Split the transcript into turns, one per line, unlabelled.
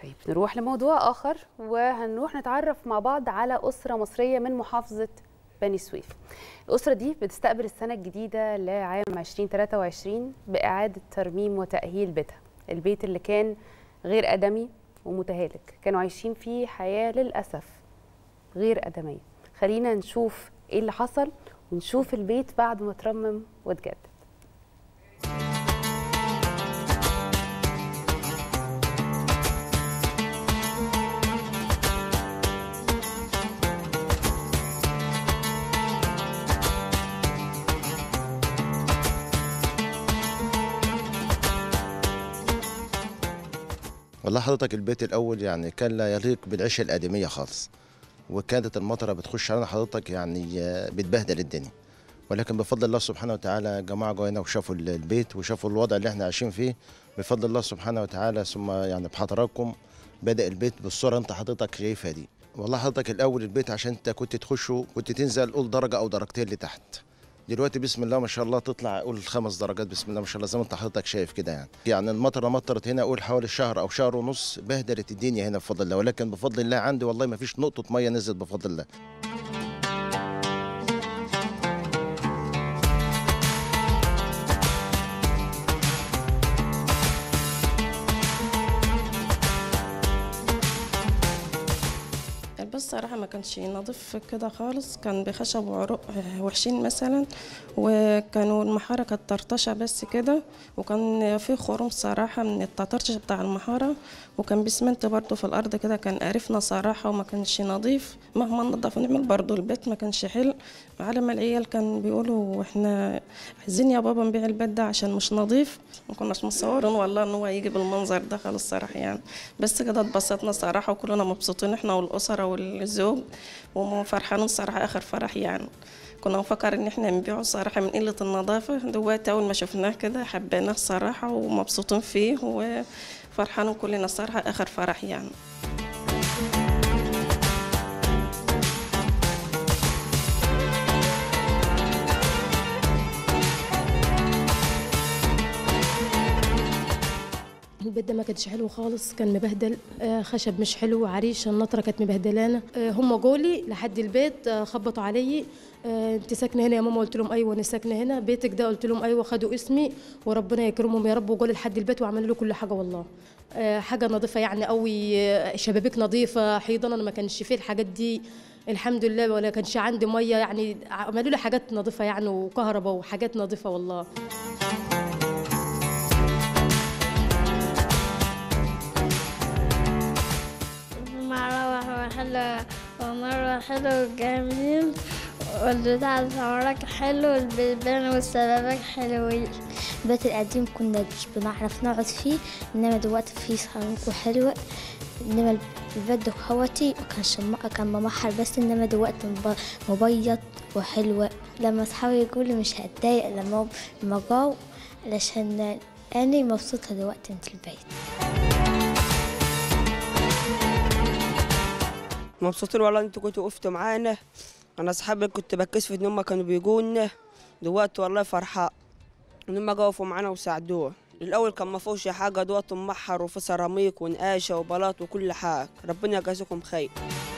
طيب نروح لموضوع آخر وهنروح نتعرف مع بعض على أسرة مصرية من محافظة بني سويف الأسرة دي بتستقبل السنة الجديدة لعام 2023 بإعادة ترميم وتأهيل بيتها البيت اللي كان غير آدمي ومتهالك كانوا عايشين فيه حياة للأسف غير آدمية خلينا نشوف إيه اللي حصل ونشوف البيت بعد ما ترمم واتجدد
والله حضرتك البيت الاول يعني كان لا يليق بالعيشه الادميه خالص وكانت المطره بتخش علينا حضرتك يعني آه، بتبهدل الدنيا ولكن بفضل الله سبحانه وتعالى جماعه جوينا وشافوا ال- البيت وشافوا الوضع اللي احنا عايشين فيه بفضل الله سبحانه وتعالى ثم يعني بحضراتكم بدا البيت بالصوره انت حضرتك شايفها دي والله حضرتك الاول البيت عشان انت كنت تخشه كنت تنزل قول درجه او درجتين لتحت دلوقتي بسم الله ما شاء الله تطلع قول خمس درجات بسم الله ما شاء الله زي ما انت حضرتك شايف كده يعني يعني المطره مطرت هنا قول حوالي شهر او شهر ونص بهدلت الدنيا هنا بفضل الله ولكن بفضل الله عندي والله ما فيش نقطه ميه نزلت بفضل الله
البيت صراحة ما كانش نظيف كده خالص كان بخشب وعروق وحشين مثلا وكانوا المحارة كانت طرطشة بس كده وكان في خروم صراحة من التطرش بتاع المحارة وكان بسمنت برضه في الأرض كده كان قرفنا صراحة وما كانش نظيف مهما نضف ونعمل برضه البيت ما كانش حلو على ما العيال كان بيقولوا احنا عايزين يا بابا نبيع البيت ده عشان مش نظيف ما كناش متصورين والله ان هو يجي بالمنظر ده خالص صراحة يعني بس كده اتبسطنا صراحة وكلنا مبسوطين احنا والأسرة والزوج وفرحانين صراحة آخر فرح يعني كنا مفكر ان احنا نبيعه صراحة من قلة النظافة دلوقتي أول ما شفناه كده حبيناه صراحة ومبسوطين فيه وفرحانين كلنا صراحة آخر فرح يعني
البيت ده ما كانش حلو خالص كان مبهدل آه، خشب مش حلو عريش النطره كانت مبهدلانه آه، هم جولي لحد البيت آه، خبطوا علي آه، انت ساكنه هنا يا ماما قلت لهم ايوه انا ساكنه هنا بيتك ده قلت لهم ايوه خدوا اسمي وربنا يكرمهم يا رب وجولي لحد البيت وعملوا له كل حاجه والله آه، حاجه نظيفه يعني قوي آه، شبابيك نظيفه حيضان انا ما كانش فيه الحاجات دي الحمد لله ولا كانش عندي ميه يعني عملوا لي حاجات نظيفه يعني وكهرباء وحاجات نظيفه والله
مرة حلو ومرة حلو جميل والبتاع السمرك حلو والبيبان والسبابك حلوين
البيت القديم كنا مش بنعرف نقعد فيه انما دلوقتي فيه صاروخ وحلوة انما البيت ده خوتي وكانش م- كان ممحر بس انما دلوقتي مب- مبيض وحلوة لما اصحابي يقولوا مش هتضايق لما لما جاوا علشان انا مبسوطة دلوقتي في البيت
مبسوطين والله انتوا كنتوا وقفتوا معانا انا اصحابي كنت بكسف ان هم كانوا بيجونا دلوقتي والله فرحان ان هم جا وقفوا معانا وساعدونا الاول كان ما فيهوش حاجه دلوقتي محر وفي سيراميك ونقاشه وبلاط وكل حاجه ربنا يجازيكم خير